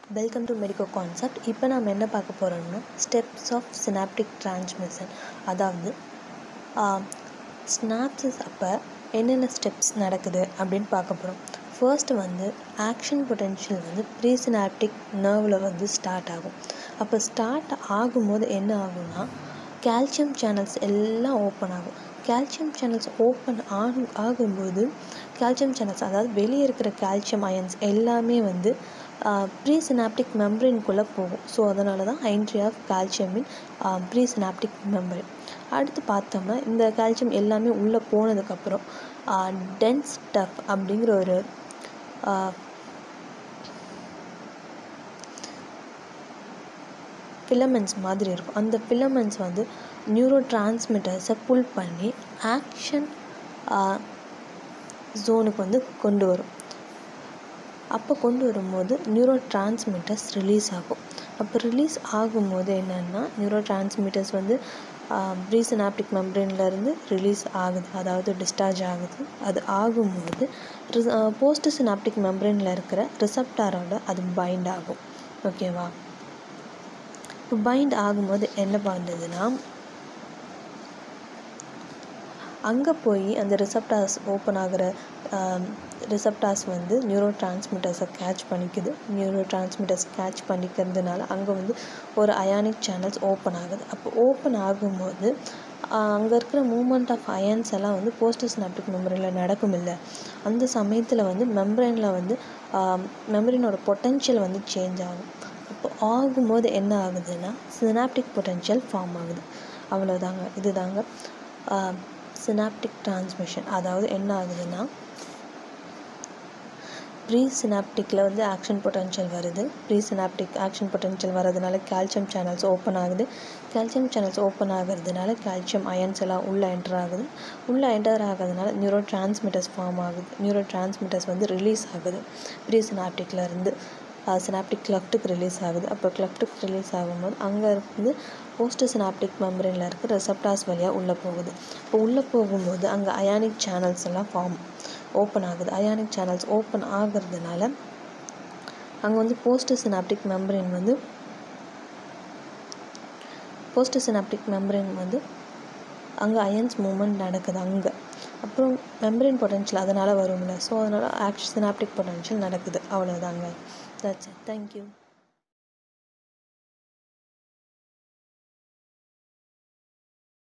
welcome to medico concept இப்போ நம்ம என்ன பார்க்க போகிறோம்னா ஸ்டெப்ஸ் ஆஃப் சினாப்டிக் டிரான்ஸ்மிஷன் அதாவது ஸ்னாப்ஸஸ் அப்போ என்னென்ன ஸ்டெப்ஸ் நடக்குது அப்படின்னு பார்க்க போகிறோம் ஃபர்ஸ்ட் வந்து ஆக்ஷன் பொட்டென்ஷியல் வந்து ப்ரீ சினாப்டிக் நர்வில் வந்து ஸ்டார்ட் ஆகும் அப்போ ஸ்டார்ட் ஆகும்போது என்ன ஆகும்னா கால்சியம் சேனல்ஸ் எல்லாம் ஓப்பன் ஆகும் கால்சியம் சேனல்ஸ் ஓப்பன் ஆகும் ஆகும்போது கால்சியம் சேனல்ஸ் அதாவது வெளியே இருக்கிற கால்சியம் அயன்ஸ் எல்லாமே வந்து ப்ரீ சினாப்டிக் மெம்பரின்குள்ளே போகும் ஸோ அதனால தான் entry of calcium in presynaptic membrane அடுத்து பார்த்தோம்னா இந்த கால்சியம் எல்லாமே உள்ளே போனதுக்கப்புறம் டென்ஸ் டஃப் அப்படிங்கிற ஒரு ஃபிலமெண்ட்ஸ் மாதிரி இருக்கும் அந்த ஃபிலமெண்ட்ஸ் வந்து நியூரோ டிரான்ஸ்மிட்டர்ஸை புல் பண்ணி ஆக்ஷன் ஜோனுக்கு வந்து கொண்டு வரும் அப்போ கொண்டு வரும்போது நியூரோ டிரான்ஸ்மிட்டர்ஸ் ரிலீஸ் ஆகும் அப்போ ரிலீஸ் ஆகும்போது என்னென்னா நியூரோ டிரான்ஸ்மிட்டர்ஸ் வந்து ப்ரீசினாப்டிக் மெம்ப்ரெயின்லேருந்து ரிலீஸ் ஆகுது அதாவது டிஸ்சார்ஜ் ஆகுது அது ஆகும்போது போஸ்ட் சினாப்டிக் மெம்ப்ரெயினில் இருக்கிற ரிசப்டாரோட அது பைண்ட் ஆகும் ஓகேவா இப்போ பைண்ட் ஆகும்போது என்ன பண்ணுதுன்னா அங்கே போய் அந்த ரிசப்டார்ஸ் ஓப்பன் ஆகிற ரிசப்டார்ஸ் வந்து நியூரோ டிரான்ஸ்மிட்டர்ஸை கேட்ச் பண்ணிக்குது நியூரோ டிரான்ஸ்மிட்டர்ஸ் கேட்ச் பண்ணிக்கிறதுனால அங்கே வந்து ஒரு அயானிக் சேனல்ஸ் ஓப்பன் ஆகுது அப்போ ஓப்பன் ஆகும்போது அங்கே இருக்கிற மூமெண்ட் ஆஃப் அயன்ஸ் எல்லாம் வந்து போஸ்ட் சினாப்டிக் மெம்பரியில் நடக்கும் இல்லை அந்த சமயத்தில் வந்து மெம்பரைனில் வந்து மெம்பரினோட பொட்டென்ஷியல் வந்து சேஞ்ச் ஆகும் அப்போ ஆகும்போது என்ன ஆகுதுன்னா சினாப்டிக் பொட்டென்ஷியல் ஃபார்ம் ஆகுது அவ்வளோதாங்க இதுதாங்க சினாப்டிக் டிரான்ஸ்மிஷன் அதாவது என்ன ஆகுதுன்னா ப்ரீ சினாப்டிக்கில் வந்து ஆக்ஷன் பொட்டென்ஷியல் வருது ப்ரீ சினாப்டிக் ஆக்ஷன் பொட்டென்ஷியல் வரதுனால கால்சியம் சேனல்ஸ் ஓப்பன் ஆகுது கால்சியம் சேனல்ஸ் ஓப்பன் ஆகிறதுனால கால்சியம் அயன்ஸ் எல்லாம் உள்ளே என்டர் ஆகுது உள்ளே என்டர் ஆகிறதுனால நியூரோ டிரான்ஸ்மிட்டர்ஸ் ஃபார்ம் ஆகுது நியூரோ டிரான்ஸ்மிட்டர்ஸ் வந்து ரிலீஸ் ஆகுது ப்ரீ சினாப்டிக்லேருந்து சினாப்டிக் கிளஃப்ட்டுக்கு ரிலீஸ் ஆகுது அப்போ கிளஃப்ட்டுக்கு ரிலீஸ் ஆகும்போது அங்கே இருந்து போஸ்ட் சினாப்டிக் மெம்பரினில் இருக்க ரெசப்டார்ஸ் வழியாக உள்ளே போகுது இப்போ உள்ளே போகும்போது அங்கே அயானிக் சேனல்ஸ் எல்லாம் ஃபார்ம் ஓப்பன் ஆகுது அயானிக் சேனல்ஸ் ஓப்பன் ஆகிறதுனால அங்கே வந்து போஸ்ட் சினாப்டிக் மெம்பரின் வந்து போஸ்ட் சினாப்டிக் மெம்பரின் வந்து அங்கே அயன்ஸ் மூமெண்ட் நடக்குது அங்கே அப்புறம் மெம்பரின் பொட்டென்ஷியல் அதனால் வரும்ல ஸோ அதனால் ஆக்ஷன் சினாப்டிக் பொட்டென்ஷியல் நடக்குது அவ்வளோதாங்க தட்ஸ் இட் தேங்க்யூ